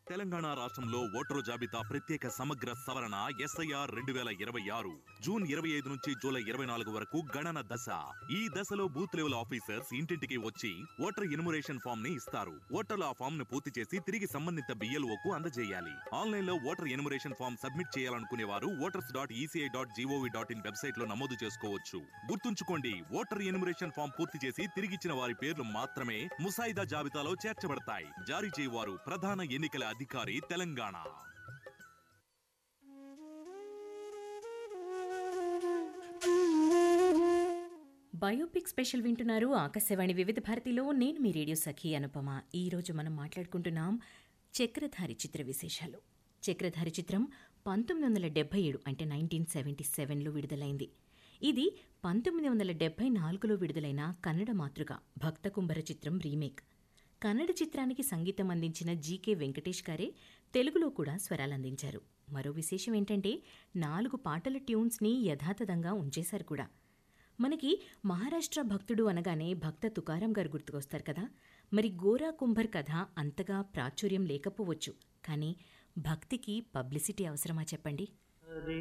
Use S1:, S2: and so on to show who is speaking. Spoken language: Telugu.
S1: తెలంగాణ రాష్ట్రంలో ఓటరు జాబితా ప్రత్యేక సమగ్ర సవరణ ఎస్ఐఆర్ రెండు వేల ఇరవై ఆరు జూన్ ఇరవై ఐదు నుంచి జూలై ఇరవై నాలుగు వరకు గణన దశ ఈ దశలో బూత్ లెవెల్ ఆఫీసర్స్ ఇంటింటికి వచ్చి ఓటర్ ఎన్యుమరేషన్ ఫామ్ ని ఇస్తారు ఓటర్లు ఆ ఫామ్ ను పూర్తి చేసి తిరిగి సంబంధిత BLO కు అందజేయాలి ఆన్లైన్ లో ఓటర్ ఎన్యుమరేషన్ ఫామ్ సబ్మిట్ చేయాలనుకునే వారు voters dot ECI dot GOV dot in website లో నమోదు చేసుకోవచ్చు గుర్తుంచుకోండి ఓటర్ ఎన్యుమరేషన్ ఫామ్ పూర్తి చేసి తిరిగిచ్చిన వారి పేర్లు మాత్రమే ముసాయిదా జాబితాలో చేర్చబడతాయి జారీ చేయవారు ప్రధాన ఎన్నికల అధికారి తెలంగాణ
S2: బయోపిక్ స్పెషల్ వింటున్నారు ఆకాశవాణి వివిధ భారతిలో నేను మీ రేడియో సఖి అనుపమ ఈ రోజు మనం మాట్లాడుకుంటున్నాం చక్రధారి చిత్ర విశేషాలు చక్రధారి చిత్రం పంతొమ్మిది వందల డెబ్బై ఏడు అంటే నైన్టీన్ సెవెంటీ సెవెన్లో విడుదలైంది ఇది పంతొమ్మిది వందల డెబ్బై నాలుగులో విడుదలైన కన్నడ మాతృక భక్త కుంభర చిత్రం రీమేక్ కన్నడ చిత్రానికి సంగీతం అందించిన జీకే వెంకటేష్ గారే తెలుగులో కూడా స్వరాలందించారు మరో విశేషం ఏంటంటే నాలుగు పాటల ట్యూన్స్ని యథాతథంగా ఉంచేశారు కూడా మనకి మహారాష్ట్ర భక్తుడు అనగానే భక్త తుకారం గారు గుర్తుకొస్తారు కదా మరి గోరా కుంభర్ కథ అంతగా ప్రాచుర్యం లేకపోవచ్చు కానీ భక్తికి పబ్లిసిటీ అవసరమా చెప్పండి